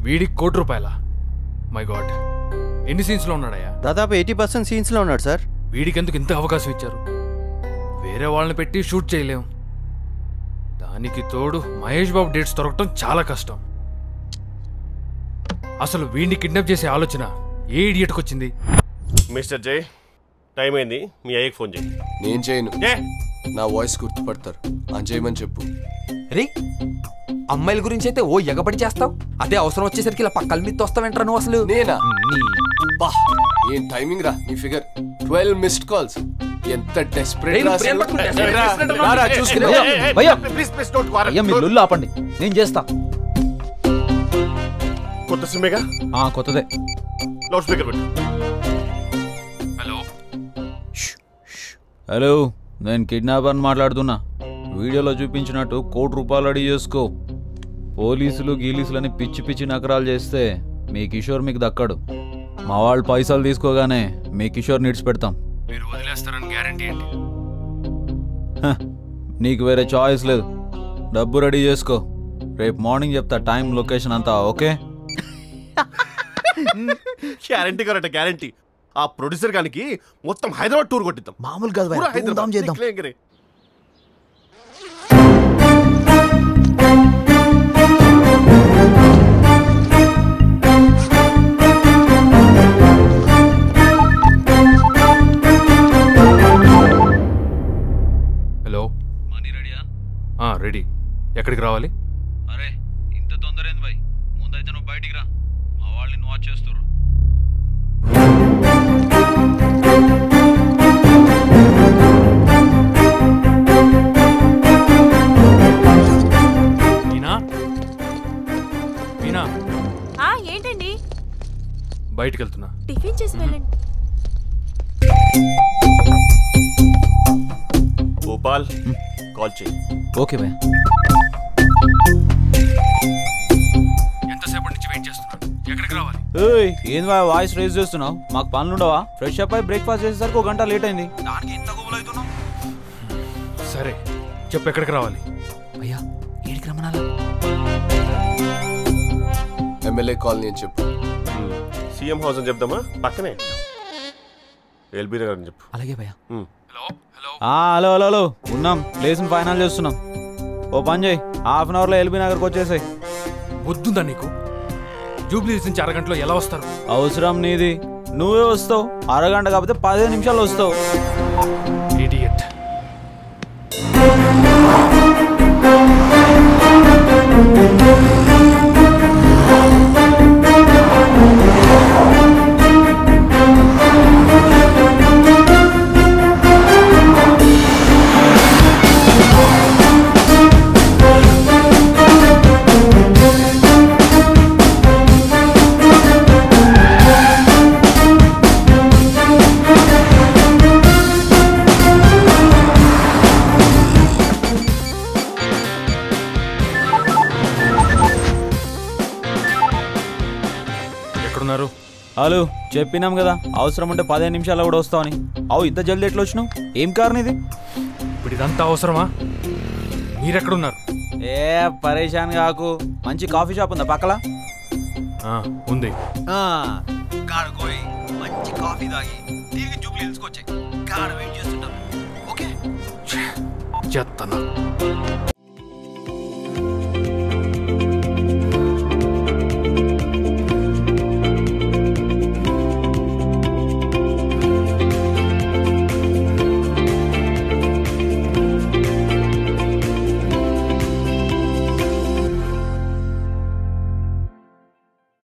వీడికి కోటి రూపాయల మై గాడ్ ఎన్ని సీన్స్లో ఉన్నాడయ్యా దాదాపు ఎయిటీ పర్సెంట్ సీన్స్లో ఉన్నాడు సార్ వీడికెందుకు ఇంత అవకాశం ఇచ్చారు వేరే వాళ్ళని పెట్టి షూట్ చేయలేం దానికి తోడు మహేష్ బాబు డేట్స్ దొరకటం చాలా కష్టం అసలు వీడిని కిడ్నాప్ చేసే ఆలోచన ఏ ఇడియట్కి వచ్చింది మిస్టర్ జై టైం అయింది మీ అయ్యకి ఫోన్ చేయి నేను చేయను ఏ నా వాయిస్ గుర్తుపడతారు అని చేయమని చెప్పు రే అమ్మాయిల గురించి అయితే ఓ ఎగబడి చేస్తావు అదే అవసరం వచ్చేసరికి ఇలా పక్కల మీద వస్తావేంట్రా నువ్వు అసలు నేనా నీ- బా ఏం టైమింగ్ రా నీ ఫిగర్ ట్వెల్వ్ మిస్డ్ కాల్స్ ఎంత రేయ్, డెస్పరేట్ నువ్వు ప్రేమ పట్టుకుంటే desperate రా చేసినట్టు రా, రా, ఉన్నావు. చూసుకునే భయ్యా, భయ్యా. ప్లీజ్ ప్లీజ్ డోంట్ వరీ అయ్యా మీరు లొల్లు ఆపండి నేను చేస్తా కొత్త సిమ్మేగా ఆ కొత్తదే లౌడ్ స్పీకర్ పెట్టు హలో హలో నేను కిడ్నాపర్ని మాట్లాడుతున్నా వీడియోలో చూపించినట్టు కోటి రూపాయలు అడిగి చేసుకో పోలీసులు గీలీసులని పిచ్చి పిచ్చి నకరాలు చేస్తే మీ కిషోర్ మీకు దక్కడు మా వాళ్ళు పైసలు తీసుకోగానే మీ కిషోర్ నిడిచి పెడతాం మీరు వదిలేస్తారని గ్యారంటీ ఏంటి హ, నీకు వేరే చాయిస్ లేదు డబ్బు రెడీ చేసుకో రేపు మార్నింగ్ చెప్తా టైం లొకేషన్ అంతా ఓకే గ్యారంటీ కరెక్ట్ గ్యారంటీ ఆ ప్రొడ్యూసర్ గానికి మొత్తం హైదరాబాద్ టూర్ కొట్టిద్దాం మామూలు కాదు పూరా హైదరాబాద్ చేద్దాం నిఖిలే ఇంకనే. హలో మనీ రెడీయా ఆ, రెడీ ఎక్కడికి రావాలి అరే ఇంత తొందర ఏంది భయ్ ముందైతే నువ్వు బయటికి రా మా వాళ్ళు నిన్ను వాచ్ చేస్తారు మీనా మీనా ఆ ఏంటండి బయటికి వెళ్తున్నా టిఫిన్ చేసి వెళ్ళండి భోపాల్ కాల్ చేయి ఓకే భయ్ ఎంతసేపటి నుంచి వెయిట్ చేస్తున్నాను ఎక్కడికి రావాలి ఏయ్ ఏంది భయ్ వాయిస్ రేజ్ చేస్తున్నావు మాకు పనులు ఉండవా ఫ్రెష్ అప్ అయి బ్రేక్ఫాస్ట్ చేసేసరికి ఒక గంట లేట్ అయింది దానికి ఇంత గుబులు అవుతున్నావు సరే చెప్పు ఎక్కడికి రావాలి భయ్యా ఏడికి రమ్మనాలా ఎమ్మెల్యే కాలనీ అని చెప్పు సీఎం హౌస్ అని చెప్దామా పక్కనే ఎల్బీ నగర్ అని చెప్పు అలాగే భయ్యా ఉమ్. హలో హలో ఆ, హలో హలో హలో ఉన్నాం ప్లేస్ని ఫైనల్ చేస్తున్నాం ఓ పని చేయి హాఫ్ అన్ అవర్లో ఎల్బీ నగర్కి వచ్చేసాయి వద్దుందా నీకు జూబ్లీ హిల్స్ నుంచి అరగంటలో ఎలా వస్తారు అవసరం నీది నువ్వే వస్తావు అరగంట కాకపోతే పదిహేను నిమిషాలు వస్తావు ఇడియట్ ఎక్కడున్నారు హలో చెప్పినాం కదా అవసరం ఉంటే పదిహేను నిమిషాల్లో కూడా వస్తావని అవు ఇంత జల్దీ ఎట్లా వచ్చినావు ఏం కారణం ఇది ఇప్పుడు ఇదంతా అవసరమా మీరెక్కడున్నారు ఏ పరేషాన్ కాకు మంచి కాఫీ షాప్ ఉందా పక్కల ఆ, ఉంది కాడుకోయి మంచి కాఫీ తాగి తిరిగి జూబ్లీ హిల్స్కి వచ్చాయి కాడ వెయిట్ చేస్తుంటాం ఓకే చెత్తనా